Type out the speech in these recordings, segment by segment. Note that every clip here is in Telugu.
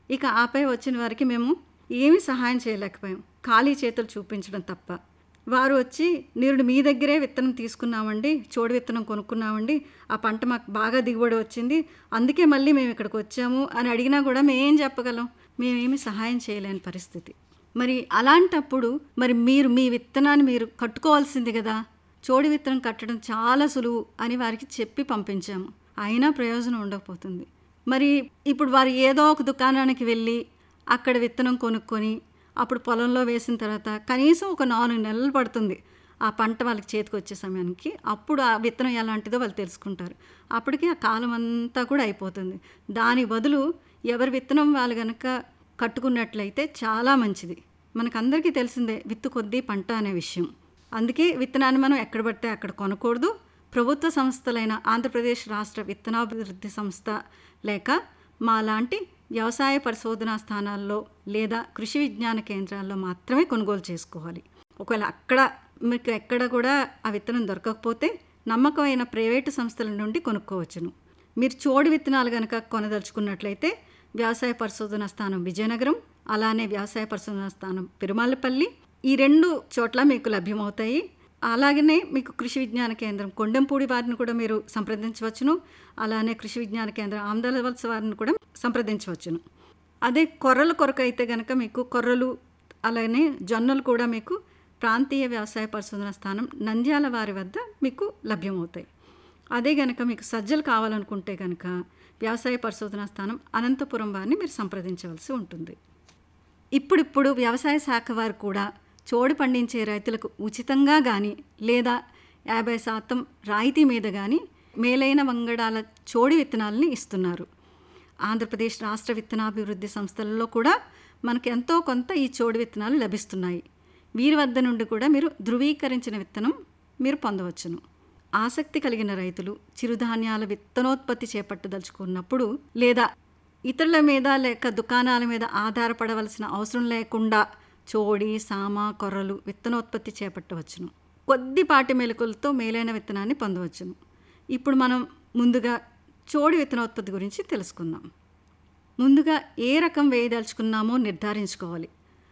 ఇక ఆపై వచ్చిన వారికి మేము ఏమీ సహాయం చేయలేకపోయాం ఖాళీ చేతులు చూపించడం తప్ప వారు వచ్చి నీరుడు మీ దగ్గరే విత్తనం తీసుకున్నామండి చోడు విత్తనం కొనుక్కున్నామండి ఆ పంట మాకు బాగా దిగుబడి వచ్చింది అందుకే మళ్ళీ మేము ఇక్కడికి వచ్చాము అని అడిగినా కూడా మేమేం చెప్పగలం మేమేమి సహాయం చేయలేని పరిస్థితి మరి అలాంటప్పుడు మరి మీరు మీ విత్తనాన్ని మీరు కట్టుకోవాల్సింది కదా చోడి విత్తనం కట్టడం చాలా సులువు అని వారికి చెప్పి పంపించాము అయినా ప్రయోజనం ఉండకపోతుంది మరి ఇప్పుడు వారు ఏదో ఒక దుకాణానికి వెళ్ళి అక్కడ విత్తనం కొనుక్కొని అప్పుడు పొలంలో వేసిన తర్వాత కనీసం ఒక నాలుగు నెలలు పడుతుంది ఆ పంట వాళ్ళకి చేతికి వచ్చే సమయానికి అప్పుడు ఆ విత్తనం ఎలాంటిదో వాళ్ళు తెలుసుకుంటారు అప్పటికి ఆ కాలం అంతా కూడా అయిపోతుంది దాని బదులు ఎవరి విత్తనం వాళ్ళు కనుక కట్టుకున్నట్లయితే చాలా మంచిది మనకందరికీ తెలిసిందే విత్తు కొద్దీ పంట అనే విషయం అందుకే విత్తనాన్ని మనం ఎక్కడ పడితే అక్కడ కొనకూడదు ప్రభుత్వ సంస్థలైన ఆంధ్రప్రదేశ్ రాష్ట్ర విత్తనాభివృద్ధి సంస్థ లేక మా లాంటి వ్యవసాయ పరిశోధనా స్థానాల్లో లేదా కృషి విజ్ఞాన కేంద్రాల్లో మాత్రమే కొనుగోలు చేసుకోవాలి ఒకవేళ అక్కడ మీకు ఎక్కడ కూడా ఆ విత్తనం దొరకకపోతే నమ్మకమైన ప్రైవేటు సంస్థల నుండి కొనుక్కోవచ్చును మీరు చోడు విత్తనాలు కనుక కొనదలుచుకున్నట్లయితే వ్యవసాయ పరిశోధన స్థానం విజయనగరం అలానే వ్యవసాయ పరిశోధన స్థానం పెరుమాళ్ళపల్లి ఈ రెండు చోట్ల మీకు లభ్యమవుతాయి అలాగనే మీకు కృషి విజ్ఞాన కేంద్రం కొండెంపూడి వారిని కూడా మీరు సంప్రదించవచ్చును అలానే కృషి విజ్ఞాన కేంద్రం ఆంధ్రవలస వారిని కూడా సంప్రదించవచ్చును అదే కొర్రల కొరకు అయితే కనుక మీకు కొర్రలు అలానే జొన్నలు కూడా మీకు ప్రాంతీయ వ్యవసాయ పరిశోధన స్థానం నంద్యాల వారి వద్ద మీకు లభ్యమవుతాయి అదే కనుక మీకు సజ్జలు కావాలనుకుంటే కనుక వ్యవసాయ పరిశోధన స్థానం అనంతపురం వారిని మీరు సంప్రదించవలసి ఉంటుంది ఇప్పుడిప్పుడు వ్యవసాయ శాఖ వారు కూడా చోడు పండించే రైతులకు ఉచితంగా కానీ లేదా యాభై శాతం రాయితీ మీద కానీ మేలైన వంగడాల చోడి విత్తనాలని ఇస్తున్నారు ఆంధ్రప్రదేశ్ రాష్ట్ర విత్తనాభివృద్ధి సంస్థలలో కూడా మనకు ఎంతో కొంత ఈ చోడు విత్తనాలు లభిస్తున్నాయి వీరి వద్ద నుండి కూడా మీరు ధృవీకరించిన విత్తనం మీరు పొందవచ్చును ఆసక్తి కలిగిన రైతులు చిరుధాన్యాల విత్తనోత్పత్తి చేపట్టదలుచుకున్నప్పుడు లేదా ఇతరుల మీద లేక దుకాణాల మీద ఆధారపడవలసిన అవసరం లేకుండా చోడి సామ కొర్రలు విత్తనోత్పత్తి చేపట్టవచ్చును కొద్దిపాటి మెలకులతో మేలైన విత్తనాన్ని పొందవచ్చును ఇప్పుడు మనం ముందుగా చోడి విత్తనోత్పత్తి గురించి తెలుసుకుందాం ముందుగా ఏ రకం వేయదలుచుకున్నామో నిర్ధారించుకోవాలి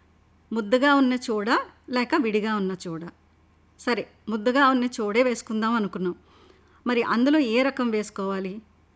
ముద్దగా ఉన్న చోడ లేక విడిగా ఉన్న చోడ సరే ముద్దగా ఉన్న చోడే వేసుకుందాం అనుకున్నాం మరి అందులో ఏ రకం వేసుకోవాలి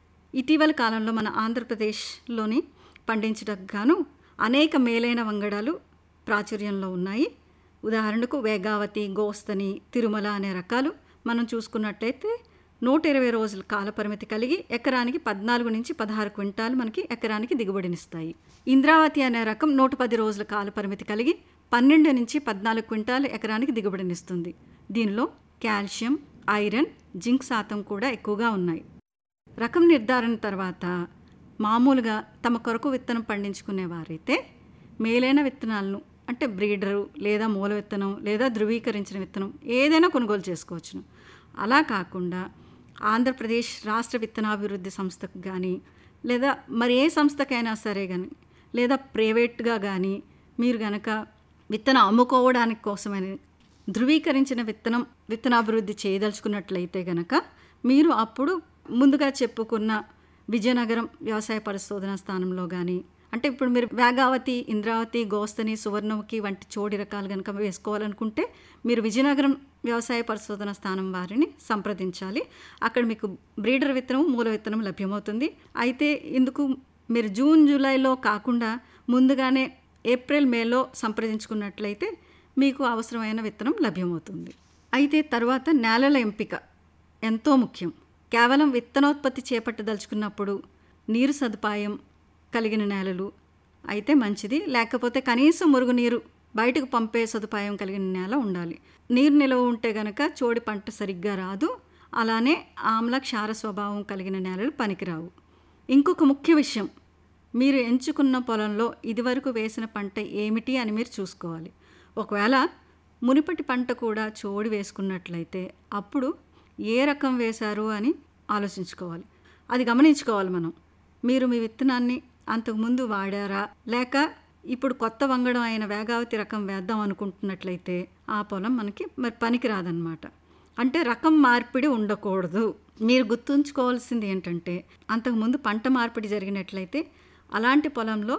ఇటీవల కాలంలో మన ఆంధ్రప్రదేశ్లోని పండించడానికి గాను అనేక మేలైన వంగడాలు ప్రాచుర్యంలో ఉన్నాయి ఉదాహరణకు వేగావతి గోస్తని తిరుమల అనే రకాలు మనం చూసుకున్నట్టయితే నూట ఇరవై రోజుల కాలపరిమితి కలిగి ఎకరానికి పద్నాలుగు నుంచి పదహారు క్వింటాలు మనకి ఎకరానికి దిగుబడినిస్తాయి ఇంద్రావతి అనే రకం నూట పది రోజుల కాలపరిమితి కలిగి పన్నెండు నుంచి పద్నాలుగు క్వింటాలు ఎకరానికి దిగుబడినిస్తుంది దీనిలో కాల్షియం ఐరన్ జింక్ శాతం కూడా ఎక్కువగా ఉన్నాయి రకం నిర్ధారణ తర్వాత మామూలుగా తమ కొరకు విత్తనం పండించుకునే వారైతే మేలైన విత్తనాలను అంటే బ్రీడరు లేదా మూల విత్తనం లేదా ధృవీకరించిన విత్తనం ఏదైనా కొనుగోలు చేసుకోవచ్చును అలా కాకుండా ఆంధ్రప్రదేశ్ రాష్ట్ర విత్తనాభివృద్ధి సంస్థకు కానీ లేదా మరి ఏ సంస్థకైనా సరే కానీ లేదా ప్రైవేట్గా కానీ మీరు గనక విత్తనం అమ్ముకోవడానికి కోసమని ధృవీకరించిన విత్తనం విత్తనాభివృద్ధి చేయదలుచుకున్నట్లయితే గనక మీరు అప్పుడు ముందుగా చెప్పుకున్న విజయనగరం వ్యవసాయ పరిశోధన స్థానంలో కానీ అంటే ఇప్పుడు మీరు వేగావతి ఇంద్రావతి గోస్తని సువర్ణముఖి వంటి చోడి రకాలు కనుక వేసుకోవాలనుకుంటే మీరు విజయనగరం వ్యవసాయ పరిశోధన స్థానం వారిని సంప్రదించాలి అక్కడ మీకు బ్రీడర్ విత్తనం మూల విత్తనం లభ్యమవుతుంది అయితే ఇందుకు మీరు జూన్ జూలైలో కాకుండా ముందుగానే ఏప్రిల్ మేలో సంప్రదించుకున్నట్లయితే మీకు అవసరమైన విత్తనం లభ్యమవుతుంది అయితే తర్వాత నేలల ఎంపిక ఎంతో ముఖ్యం కేవలం విత్తనోత్పత్తి చేపట్టదలుచుకున్నప్పుడు నీరు సదుపాయం కలిగిన నేలలు అయితే మంచిది లేకపోతే కనీసం మురుగునీరు బయటకు పంపే సదుపాయం కలిగిన నేల ఉండాలి నీరు నిల్వ ఉంటే గనక చోడి పంట సరిగ్గా రాదు అలానే ఆమ్ల క్షార స్వభావం కలిగిన నేలలు పనికిరావు ఇంకొక ముఖ్య విషయం మీరు ఎంచుకున్న పొలంలో ఇదివరకు వేసిన పంట ఏమిటి అని మీరు చూసుకోవాలి ఒకవేళ మునిపటి పంట కూడా చోడి వేసుకున్నట్లయితే అప్పుడు ఏ రకం వేశారు అని ఆలోచించుకోవాలి అది గమనించుకోవాలి మనం మీరు మీ విత్తనాన్ని అంతకుముందు వాడారా లేక ఇప్పుడు కొత్త వంగడం అయిన వేగావతి రకం వేద్దాం అనుకుంటున్నట్లయితే ఆ పొలం మనకి మరి పనికి రాదనమాట అంటే రకం మార్పిడి ఉండకూడదు మీరు గుర్తుంచుకోవాల్సింది ఏంటంటే అంతకుముందు పంట మార్పిడి జరిగినట్లయితే అలాంటి పొలంలో